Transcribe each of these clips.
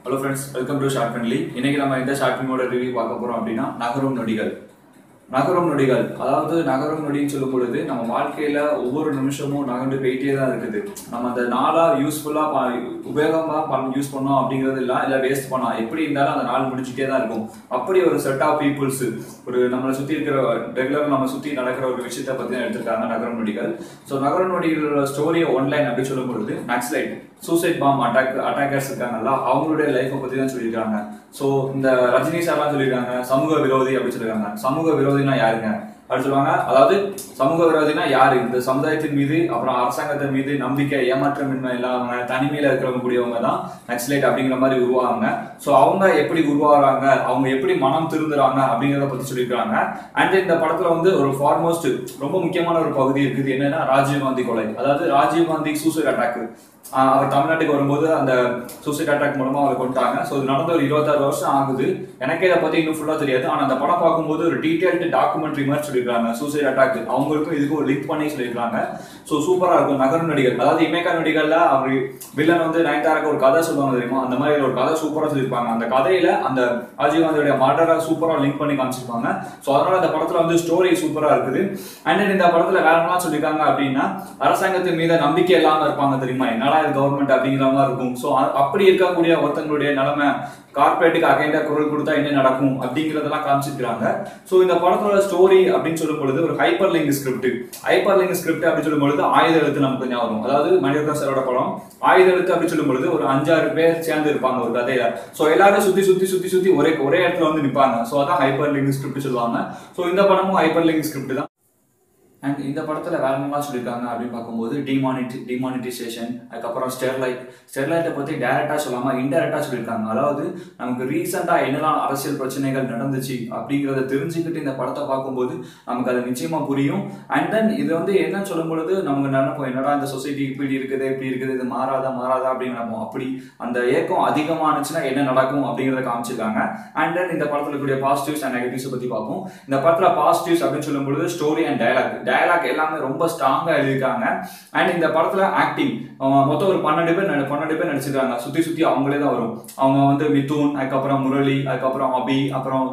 hello friends welcome to short friendly இன்னைக்கு நம்ம எந்த ஷார்ட் ஃபிலிமோட ரிவ்யூ பார்க்க போறோம் அப்படின்னா நகரும் நொடிகள் நகரும் நொடிகள் அதாவது நகரும் நொடின்னு சொல்லும் பொழுது நம்ம வாழ்க்கையில ஒவ்வொரு நிமிஷமும் நகர்ந்து போயிட்டே தான் இருக்குது நம்ம அந்த நாளா யூஸ்ஃபுல்லா உபயோகமா யூஸ் பண்ணோம் அப்படிங்கிறது இல்ல இல்ல வேஸ்ட் பண்ணோம் எப்படி இருந்தாலும் அந்த நாள் முடிச்சுட்டே தான் இருக்கும் அப்படி ஒரு செட் ஆஃப் பீப்புள்ஸ் ஒரு நம்மளை சுத்தி இருக்கிற ரெகுலர் நம்ம சுத்தி நடக்கிற ஒரு விஷயத்த பத்தி தான் எடுத்திருக்காங்க நகரம் நொடிகள் ஸோ நகரம் நொடிகளோட ஸ்டோரியை ஒன்லைன் அப்படி சொல்லும் பொழுது naxalite suicide bomb attack attackers இருக்காங்கல்ல அவங்களுடைய லைஃப்பை பத்தி தான் சொல்லியிருக்காங்க ஸோ இந்த ரஜினி சார்லாம் சொல்லியிருக்காங்க சமூக விரோதி அப்படி சொல்லியிருக்காங்க சமூக விரோதினா யாருங்க அப்படி சொல்லுவாங்க அதாவது சமூக விரோதினா யாரு இந்த சமுதாயத்தின் மீது அப்புறம் அரசாங்கத்தின் மீது நம்பிக்கை ஏமாற்றமின்மை இல்லாம தனிமையில இருக்கிறவங்க கூடியவங்க தான் நக்ஸ்லைட் அப்படிங்கிற மாதிரி உருவாங்க ஸோ அவங்க எப்படி உருவாகிறாங்க அவங்க எப்படி மனம் திருந்துறாங்க அப்படிங்கிறத பத்தி சொல்லியிருக்காங்க அண்ட் இந்த படத்துல வந்து ஒரு ஃபார்மோஸ்ட் ரொம்ப முக்கியமான ஒரு பகுதி இருக்குது என்னன்னா ராஜீவ் காந்தி கொலை அதாவது ராஜீவ் காந்தி சூசைட் அட்டாக் அவர் தமிழ்நாட்டுக்கு வரும்போது அந்த சூசைட் அட்டாக் மூலமா அவர் கொண்டாங்க ஸோ இது நடந்த ஒரு இருபத்தாறு வருஷம் ஆகுது எனக்கே இதை பத்தி இன்னும் ஃபுல்லா தெரியாது ஆனா அந்த படம் பார்க்கும்போது ஒரு டீடைல்டு டாக்குமெண்ட்ரி மாதிரி சொல்லியிருக்காங்க சூசைட் அட்டாக் அவங்களுக்கும் இதுக்கும் ஒரு லிங்க் பண்ணி சொல்லியிருக்காங்க ஸோ சூப்பரா இருக்கும் நகர் நடிகர் அதாவது இமேகா நடிகர்ல அவர் வில்லன் வந்து நயன்தாராக்கு ஒரு கதை சொல்லுவாங்க தெரியுமா அந்த மாதிரி ஒரு கதை சூப்பரா சொல்லியிருப்பாங்க அந்த கதையில அந்த ராஜீவ்காந்தியோட மர்டரை சூப்பரா லிங்க் பண்ணி காமிச்சிருப்பாங்க ஸோ அதனால அந்த படத்துல வந்து ஸ்டோரி சூப்பரா இருக்குது அண்ட் இந்த படத்துல வேற என்ன சொல்லியிருக்காங்க அப்படின்னா அரசாங்கத்தின் மீது நம்பிக்கை இல்லாம இருப்பாங்க தெரியுமா என்னடா இது கவர்மெண்ட் அப்படிங்கிற மாதிரி இருக்கும் ஸோ அப்படி இருக்கக்கூடிய ஒருத்தங்களுடைய நிலைமை கார்பரேட்டுக்கு அகைண்டா குரல் கொடுத்தா என்ன நடக்கும் அப்படிங்கறதெல்லாம் காமிச்சிருக்காங்க ஸோ இந்த படத்தோட ஸ்டோரி அப்படின்னு சொல்லும் பொழுது ஒரு hyperlink script hyperlink script அப்படின்னு சொல்லும் பொழுது ஆயுத எழுத்து நமக்கு ஞாபகம் வரும் அதாவது மணிரத்னம் சாரோட படம் ஆயுத எழுத்து அப்படின்னு சொல்லும் பொழுது ஒரு அஞ்சாறு பேர் சேர்ந்து இருப்பாங்க ஒரு கதையில ஸோ எல்லாரும் சுத்தி சுத்தி சுத்தி சுத்தி ஒரே ஒரே இடத்துல வந்து நிப்பாங்க ஸோ அதான் ஹைப்பர் லிங்க் ஸ்கிரிப்ட் சொல்லுவாங்க ஸோ இந்த படமும் ஹைப்பர் லிங்க் ஸ்கிரிப்ட் தான் அண்ட் இந்த படத்தில் வேற என்னலாம் சொல்லியிருக்காங்க அப்படின்னு பார்க்கும்போது டிமானிட்டி டிமானிட்டைசேஷன் அதுக்கப்புறம் ஸ்டெர்லைட் ஸ்டெர்லைட்டை பற்றி டேரெக்டாக சொல்லாமல் இன்டெரக்டாக சொல்லியிருக்காங்க அதாவது நமக்கு ரீசெண்டாக என்னெல்லாம் அரசியல் பிரச்சனைகள் நடந்துச்சு அப்படிங்கிறத தெரிஞ்சுக்கிட்டு இந்த படத்தை பார்க்கும்போது நமக்கு அது நிச்சயமாக புரியும் அண்ட் தென் இது வந்து என்னன்னு சொல்லும் பொழுது நமக்கு நினைப்போம் என்னடா இந்த சொசைட்டி இப்படி இருக்குது இப்படி இருக்குது இது மாறாதா மாறாதா அப்படின்னு நினைப்போம் அப்படி அந்த ஏக்கம் அதிகமானுச்சுன்னா என்ன நடக்கும் அப்படிங்கிறத காமிச்சிருக்காங்க அண்ட் தென் இந்த படத்தில் இருக்கக்கூடிய பாசிட்டிவ்ஸ் அண்ட் நெகட்டிவ்ஸை பற்றி பார்ப்போம் இந்த படத்தில் பாசிட்டிவ்ஸ் அப்படின்னு சொல்லும் பொழுது ஸ்டோரி அண்ட் டயலாக் டயலாக் எல்லாமே ரொம்ப ஸ்ட்ராங்கா எழுதியிருக்காங்க அண்ட் இந்த படத்துல ஆக்டிங் மொத்தம் ஒரு பன்னெண்டு பேர் பன்னெண்டு பேர் நடிச்சிருக்காங்க சுத்தி சுத்தி அவங்களே தான் வரும் அவங்க வந்து மிதுன் அதுக்கப்புறம் முரளி அதுக்கப்புறம் அபி அப்புறம்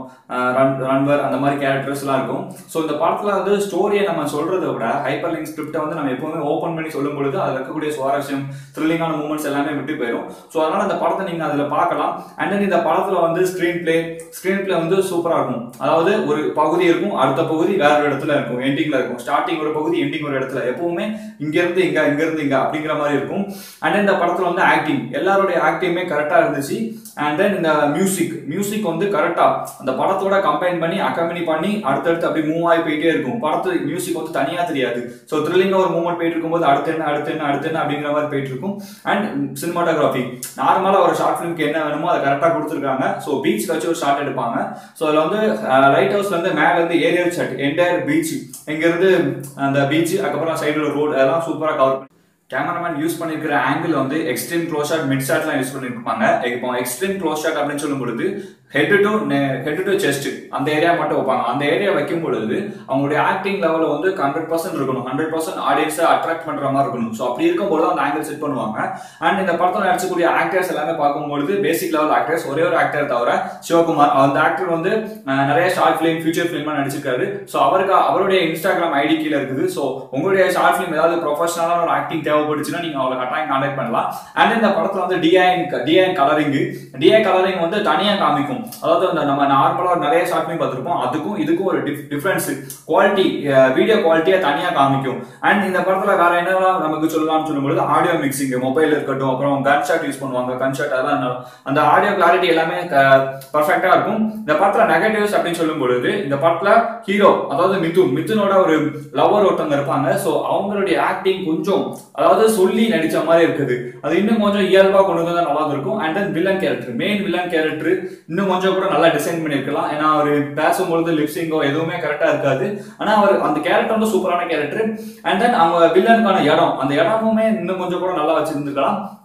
ரன்வர் அந்த மாதிரி கேரக்டர்ஸ் எல்லாம் இருக்கும் ஸோ இந்த படத்துல வந்து ஸ்டோரியை நம்ம சொல்றதை விட ஹைப்பர் லிங்க் ஸ்கிரிப்டை வந்து நம்ம எப்பவுமே ஓப்பன் பண்ணி சொல்லும் பொழுது அதுல இருக்கக்கூடிய சுவாரஸ்யம் த்ரில்லிங்கான மூமெண்ட்ஸ் எல்லாமே விட்டு போயிடும் ஸோ அதனால அந்த படத்தை நீங்க அதுல பார்க்கலாம் அண்ட் தென் இந்த படத்துல வந்து ஸ்கிரீன் பிளே ஸ்கிரீன் பிளே வந்து சூப்பரா இருக்கும் அதாவது ஒரு பகுதி இருக்கும் அடுத்த பகுதி வேற ஒரு இடத்துல இருக்கும் எண்டிங்ல இருக்கும் ஸ்டார்டிங் ஒரு பகுதி எண்டிங் ஒரு இடத்துல எப்பவுமே இங்க இருந்து இங்க இங்க இருந்து இங்க அப்படிங்கிற மாதிரி இருக்கும் அண்ட் இந்த படத்துல வந்து ஆக்டிங் எல்லாருடைய ஆக்டிங்குமே கரெக்டா இருந்துச்சு அண்ட் தென் இந்த மியூசிக் மியூசிக் வந்து கரெக்டா அந்த படத்தோட கம்பைன் பண்ணி அக்கம்பெனி பண்ணி அடுத்தடுத்து அப்படி மூவ் ஆகி போயிட்டே இருக்கும் படத்து மியூசிக் வந்து தனியா தெரியாது ஸோ த்ரில்லிங்கா ஒரு மூவ்மெண்ட் போயிட்டு இருக்கும்போது அடுத்து என்ன அடுத்து என்ன அடுத்து என்ன அப்படிங்கிற மாதிரி போயிட்டு இருக்கும் அண்ட் சினிமாட்டோகிராஃபி நார்மலா ஒரு ஷார்ட் ஃபிலிம்க்கு என்ன வேணுமோ அதை கரெக்டா கொடுத்துருக்காங்க ஸோ பீச் வச்சு ஒரு ஷார்ட் எடுப்பாங்க ஸோ அதுல வந்து லைட் ஹவுஸ்ல இருந்து மேல இருந்து ஏரியல் ஷாட் என்டையர் பீச் இங்க இருந்து அந்த பீச் அதுக்கப்புறம் சைடில் ரோடு அதெல்லாம் சூப்பராக கவர் பண்ணி கேமராமேன் யூஸ் பண்ணிருக்கிற ஆங்கிள் வந்து எக்ஸ்ட்ரீம் க்ளோஸ் ஷாட் மிட் ஷாட்லாம் யூஸ் பண்ணிருப்பாங்க இப்போ எக்ஸ்ட்ரீம் க்ளோஸ் ஷாட் அப்படின்னு சொல்லும் பொழுது head to head to chest அந்த ஏரியா மட்டும் வைப்பாங்க அந்த ஏரியா வைக்கும் பொழுது அவங்களுடைய ஆக்டிங் லெவலில் வந்து ஹண்ட்ரட் பர்சன்ட் இருக்கணும் ஹண்ட்ரட் பர்சன்ட் ஆடியன்ஸை அட்ராக்ட் பண்ற மாதிரி இருக்கணும் ஸோ அப்படி இருக்கும்போது அந்த ஆங்கிள் செட் பண்ணுவாங்க அண்ட் இந்த படத்தில் நடிச்சக்கூடிய ஆக்டர்ஸ் எல்லாமே பார்க்கும்பொழுது பேசிக் லெவல் ஆக்டர்ஸ் ஒரே ஒரு ஆக்டர் தவிர சிவகுமார் அந்த ஆக்டர் வந்து நிறைய ஷார்ட் ஃபிலிம் ஃபியூச்சர் ஃபிலிம்லாம் நடிச்சிருக்காரு ஸோ அவருக்கு அவருடைய இன்ஸ்டாகிராம் ஐடி கீழே இருக்குது ஸோ உங்களுடைய ஷார்ட் ஃபிலிம் ஏதாவது ப்ரொஃபஷனலான ஒரு ஆக்டிங் தேவைப்படுச்சுன்னா நீங்க அவங்களை கட்டாயம் கான்டாக்ட் பண்ணலாம் அண்ட் இந்த படத்தில் வந்து டிஐன் டிஐன் கலரிங் டிஐ கலரிங் வந்து தனியாக காமிக்கும் அதாவது அந்த நம்ம நார்மலாக நிறைய ஷார்ட் ஃபிலிம் பார்த்துருப்போம் அதுக்கும் இதுக்கும் ஒரு டிஃப்ரென்ஸ் குவாலிட்டி வீடியோ குவாலிட்டியை தனியாக காமிக்கும் அண்ட் இந்த படத்தில் வேற என்னெல்லாம் நமக்கு சொல்லலாம்னு சொல்லும்போது ஆடியோ மிக்சிங் மொபைல் இருக்கட்டும் அப்புறம் கன் ஷாட் யூஸ் பண்ணுவாங்க கன் ஷாட் அதெல்லாம் அந்த ஆடியோ கிளாரிட்டி எல்லாமே பர்ஃபெக்டா இருக்கும் இந்த படத்தில் நெகட்டிவ்ஸ் அப்படின்னு சொல்லும் பொழுது இந்த படத்தில் ஹீரோ அதாவது மிதுன் மிதுனோட ஒரு லவர் ஒருத்தவங்க இருப்பாங்க ஸோ அவங்களுடைய ஆக்டிங் கொஞ்சம் அதாவது சொல்லி நடிச்ச மாதிரி இருக்குது அது இன்னும் கொஞ்சம் இயல்பா கொண்டு வந்தா நல்லா இருக்கும் and then villain character main villain character இன்னும் கொஞ்சம் கூட நல்லா டிசைன் பண்ணிருக்கலாம் ஏன்னா அவர் பேசும்பொழுது லிப்சிங்கோ எதுவுமே கரெக்டா இருக்காது ஆனா அவர் அந்த கேரக்டர் வந்து சூப்பரான கேரக்டர் அண்ட் தென் அவங்க வில்லனுக்கான இடம் அந்த இடமுமே இன்னும் கொஞ்சம் கூட நல்லா வச்சிருந்துக்கலாம்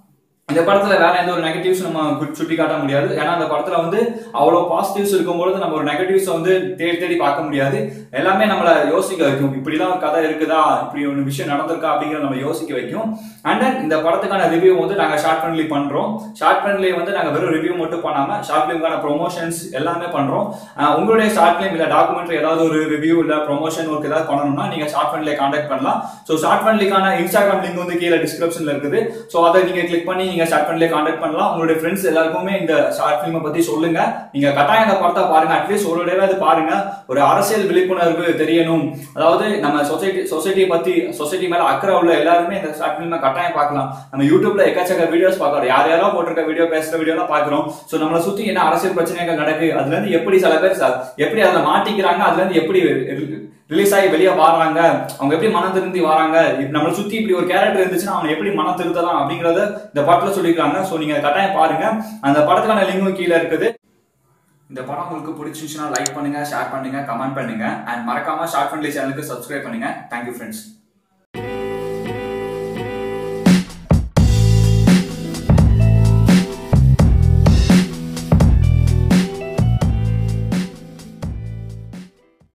இந்த படத்துல வேற எந்த ஒரு நெகட்டிவ்ஸ் நம்ம கு- சுட்டி காட்ட முடியாது ஏன்னா அந்த படத்துல வந்து அவ்வளவு பாசிட்டிவ்ஸ் இருக்கும்பொழுது நம்ம ஒரு நெகட்டிவ்ஸ் வந்து தேடி தேடி பார்க்க முடியாது எல்லாமே நம்மள யோசிக்க வைக்கும் இப்படிலாம் ஒரு கதை இருக்குதா இப்படி ஒரு விஷயம் நடந்திருக்கா அப்படிங்கறத நம்ம யோசிக்க வைக்கும் அண்ட் தென் இந்த படத்துக்கான ரிவ்யூ வந்து நாங்க ஷார்ட் ஃபிலிம்லி பண்றோம் ஷார்ட் ஃபிலிம்லி வந்து நாங்க வெறும் ரிவ்யூ மட்டும் பண்ணாம ஷார்ட் ஃபிலிம்கான ப்ரொமோஷன்ஸ் எல்லாமே பண்றோம் அஹ் உங்களுடைய ஷார்ட் ஃபிலிம் இல்ல டாக்குமெண்ட்ரி ஏதாவது ஒரு ரிவ்யூ இல்ல ப்ரொமோஷன் ஒர்க் ஏதாவது பண்ணணும்னா நீங்க ஷார்ட் ஃபிலிம்ல கான்டாக்ட் பண்ணலாம் ஸோ ஷார்ட் ஃபிலிம்லிக்கான இன்ஸ்டாகிராம் லிங்க் வந்து கீழே டிஸ்கிரிப்ஷன்ல இருக்குது ஸோ அதை நீங்க கிளிக் பண்ணி நீங்க ஷார்ட் ஃபிலிம்ல கான்டாக்ட் பண்ணலாம் உங்களுடைய ஃப்ரெண்ட்ஸ் எல்லாருக்குமே இந்த ஷார்ட் ஃபிலிமை பத்தி சொல்லுங்க நீங்க கட்டாயம் இந்த படத்தை பாருங்க அட்லீஸ்ட் ஒரு தடவை பாருங்க ஒரு அரசியல் விழிப்புணர்வு தெரியணும் அதாவது நம்ம சொசைட்டி சொசைட்டியை பத்தி சொசைட்டி மேல அக்கறை உள்ள எல்லாருமே இந்த ஷார்ட் ஃபிலிமை கட்டாயம் பார்க்கலாம் நம்ம யூடியூப்ல எக்கச்சக்க வீடியோஸ் பார்க்கறோம் யார் யாரோ போட்டிருக்க வீடியோ பேசுற வீடியோ எல்லாம் பார்க்கிறோம் ஸோ நம்மளை சுத்தி என்ன அரசியல் பிரச்சனைகள் நடக்கு அதுல இருந்து எப்படி சில பேர் ச- எப்படி அதுல மாட்டிக்கிறாங்க அதுல இருந்து எப்படி ரிலீஸ் ஆகி வெளியே வராங்க அவங்க எப்படி மனம் திருந்தி வராங்க இப்ப நம்மளை சுத்தி இப்படி ஒரு கேரக்டர் இருந்துச்சுன்னா அவனை எப்படி மனம் திருத்தலாம் அப்படிங்கறத இந்த படத்துல சொல்லியிருக்காங்க ஸோ நீங்க கட்டாயம் பாருங்க அந்த படத்துக்கான லிங்கும் கீழே இருக்குது இந்த படம் உங்களுக்கு பிடிச்சிருந்துச்சுன்னா லைக் பண்ணுங்க ஷேர் பண்ணுங்க கமெண்ட் பண்ணுங்க அண்ட் மறக்காம ஷார்ட் ஃபண்ட்லி சேனலுக்கு சப்ஸ்கிரைப் பண்ணுங்க தேங்க்யூ ஃப்ரெண்ட்ஸ்